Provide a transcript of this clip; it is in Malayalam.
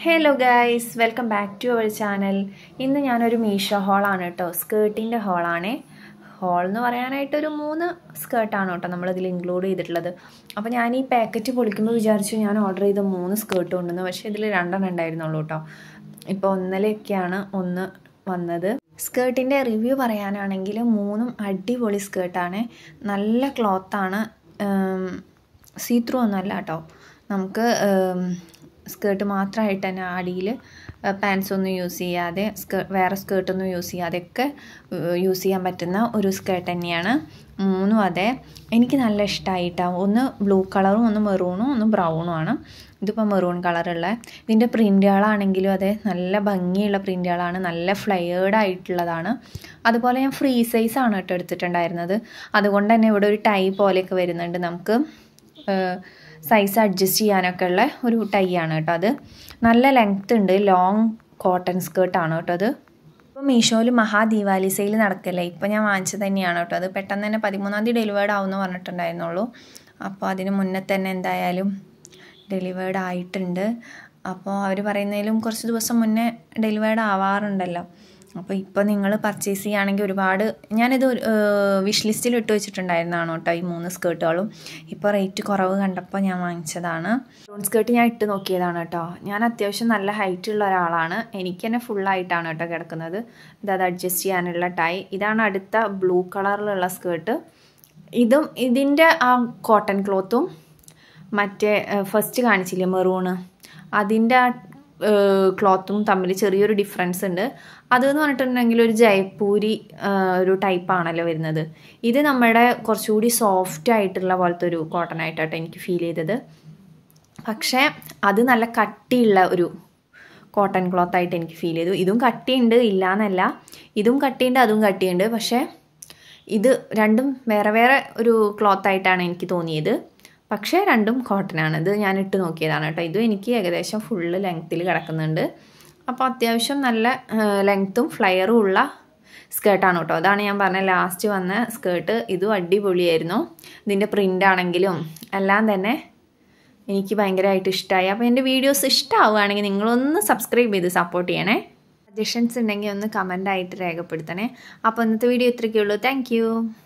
hello guys welcome back to our channel ഇന്ന് ഞാനൊരു മീഷോ ഹോളാണ് കേട്ടോ സ്കേർട്ടിൻ്റെ ഹോളാണ് ഹോൾ എന്ന് പറയാനായിട്ട് ഒരു മൂന്ന് സ്കേർട്ടാണ് കേട്ടോ നമ്മളിതിൽ ഇൻക്ലൂഡ് ചെയ്തിട്ടുള്ളത് അപ്പോൾ ഞാൻ ഈ പാക്കറ്റ് പൊളിക്കുമ്പോൾ വിചാരിച്ചു ഞാൻ ഓർഡർ ചെയ്ത മൂന്ന് സ്കേർട്ട് ഉണ്ടെന്ന് പക്ഷേ ഇതിൽ രണ്ടെണ്ണം ഉണ്ടായിരുന്നുള്ളൂ കേട്ടോ ഇപ്പോൾ ഒന്നലയൊക്കെയാണ് ഒന്ന് വന്നത് സ്കേർട്ടിൻ്റെ റിവ്യൂ പറയാനാണെങ്കിൽ മൂന്നും അടിപൊളി സ്കേർട്ടാണ് നല്ല ക്ലോത്താണ് സീ ത്രൂ ഒന്നുമല്ല കേട്ടോ നമുക്ക് സ്കേർട്ട് മാത്രമായിട്ട് തന്നെ അടിയിൽ പാൻസ് ഒന്നും യൂസ് ചെയ്യാതെ സ്കേ വേറെ സ്കേർട്ടൊന്നും യൂസ് ചെയ്യാതെയൊക്കെ യൂസ് ചെയ്യാൻ പറ്റുന്ന ഒരു സ്കേർട്ട് തന്നെയാണ് മൂന്നും അതെ എനിക്ക് നല്ല ഇഷ്ടമായിട്ടാണ് ഒന്ന് ബ്ലൂ കളറും ഒന്ന് മെറൂണും ഒന്ന് ബ്രൗണും ആണ് ഇതിപ്പോൾ മെറൂൺ കളറുള്ള ഇതിൻ്റെ പ്രിൻറ്റുകളാണെങ്കിലും അതെ നല്ല ഭംഗിയുള്ള പ്രിൻറ്റുകളാണ് നല്ല ഫ്ലെയേർഡ് ആയിട്ടുള്ളതാണ് അതുപോലെ ഞാൻ ഫ്രീ സൈസ് ആണ് കേട്ടോ എടുത്തിട്ടുണ്ടായിരുന്നത് അതുകൊണ്ട് തന്നെ ഇവിടെ ഒരു ടൈ പോലെയൊക്കെ വരുന്നുണ്ട് നമുക്ക് സൈസ് അഡ്ജസ്റ്റ് ചെയ്യാനൊക്കെ ഉള്ള ഒരു ടൈ ആണ് കേട്ടോ അത് നല്ല ലെങ്ത് ഉണ്ട് ലോങ് കോട്ടൺ സ്കേർട്ടാണ് കേട്ടോ അത് ഇപ്പോൾ മീഷോയിൽ മഹാദീപാവലി സെയിൽ നടക്കല്ലേ ഇപ്പോൾ ഞാൻ വാങ്ങിച്ചത് തന്നെയാണ് കേട്ടോ അത് പെട്ടെന്ന് തന്നെ പതിമൂന്നാം തീയതി ഡെലിവേർഡ് ആവുമെന്ന് പറഞ്ഞിട്ടുണ്ടായിരുന്നുള്ളൂ അപ്പോൾ അതിന് മുന്നേ തന്നെ എന്തായാലും ഡെലിവേർഡ് ആയിട്ടുണ്ട് അപ്പോൾ അവർ പറയുന്നതിലും കുറച്ച് ദിവസം മുന്നേ ഡെലിവേർഡ് ആവാറുണ്ടല്ലോ അപ്പോൾ ഇപ്പോൾ നിങ്ങൾ പർച്ചേസ് ചെയ്യുകയാണെങ്കിൽ ഒരുപാട് ഞാനിത് വിഷ് ലിസ്റ്റിൽ ഇട്ട് വെച്ചിട്ടുണ്ടായിരുന്നതാണ് കേട്ടോ ഈ മൂന്ന് സ്കേർട്ടുകളും ഇപ്പോൾ റേറ്റ് കുറവ് കണ്ടപ്പോൾ ഞാൻ വാങ്ങിച്ചതാണ് ബ്രൗൺ സ്കേർട്ട് ഞാൻ ഇട്ട് നോക്കിയതാണ് കേട്ടോ ഞാൻ അത്യാവശ്യം നല്ല ഹൈറ്റ് ഉള്ള ഒരാളാണ് എനിക്ക് തന്നെ ഫുള്ളായിട്ടാണ് കേട്ടോ കിടക്കുന്നത് ഇത് അത് അഡ്ജസ്റ്റ് ചെയ്യാനുള്ള ടൈ ഇതാണ് അടുത്ത ബ്ലൂ കളറിലുള്ള സ്കേർട്ട് ഇതും ഇതിൻ്റെ ആ കോട്ടൺ ക്ലോത്തും മറ്റേ ഫസ്റ്റ് കാണിച്ചില്ലേ മെറൂണ് അതിൻ്റെ ആ ക്ലോത്തും തമ്മിൽ ചെറിയൊരു ഡിഫറൻസ് ഉണ്ട് അതെന്ന് പറഞ്ഞിട്ടുണ്ടെങ്കിൽ ഒരു ജയ്പൂരി ഒരു ടൈപ്പാണല്ലോ വരുന്നത് ഇത് നമ്മുടെ കുറച്ചുകൂടി സോഫ്റ്റ് ആയിട്ടുള്ള പോലത്തെ ഒരു കോട്ടൺ ആയിട്ടാട്ടോ എനിക്ക് ഫീൽ ചെയ്തത് പക്ഷേ അത് നല്ല കട്ടിയുള്ള ഒരു കോട്ടൺ ക്ലോത്ത് ആയിട്ട് എനിക്ക് ഫീൽ ചെയ്തു ഇതും കട്ടിയുണ്ട് ഇല്ല എന്നല്ല ഇതും കട്ടിയുണ്ട് അതും കട്ടിയുണ്ട് പക്ഷേ ഇത് രണ്ടും വേറെ വേറെ ഒരു ക്ലോത്ത് ആയിട്ടാണ് എനിക്ക് തോന്നിയത് പക്ഷേ രണ്ടും കോട്ടൺ ആണ് ഇത് ഞാൻ ഇട്ട് നോക്കിയതാണ് കേട്ടോ ഇതും എനിക്ക് ഏകദേശം ഫുള്ള് ലെങ്ത്തിൽ കിടക്കുന്നുണ്ട് അപ്പോൾ അത്യാവശ്യം നല്ല ലെങ്ത്തും ഫ്ലയറും ഉള്ള സ്കേർട്ടാണ് കേട്ടോ അതാണ് ഞാൻ പറഞ്ഞ ലാസ്റ്റ് വന്ന സ്കേർട്ട് ഇതും അടിപൊളിയായിരുന്നു ഇതിൻ്റെ പ്രിൻ്റ് ആണെങ്കിലും എല്ലാം തന്നെ എനിക്ക് ഭയങ്കരമായിട്ട് ഇഷ്ടമായി അപ്പോൾ എൻ്റെ വീഡിയോസ് ഇഷ്ടമാവുകയാണെങ്കിൽ നിങ്ങളൊന്ന് സബ്സ്ക്രൈബ് ചെയ്ത് സപ്പോർട്ട് ചെയ്യണേ സജഷൻസ് ഉണ്ടെങ്കിൽ ഒന്ന് കമൻ്റായിട്ട് രേഖപ്പെടുത്തണേ അപ്പോൾ ഇന്നത്തെ വീഡിയോ ഇത്രയ്ക്കുള്ളൂ താങ്ക്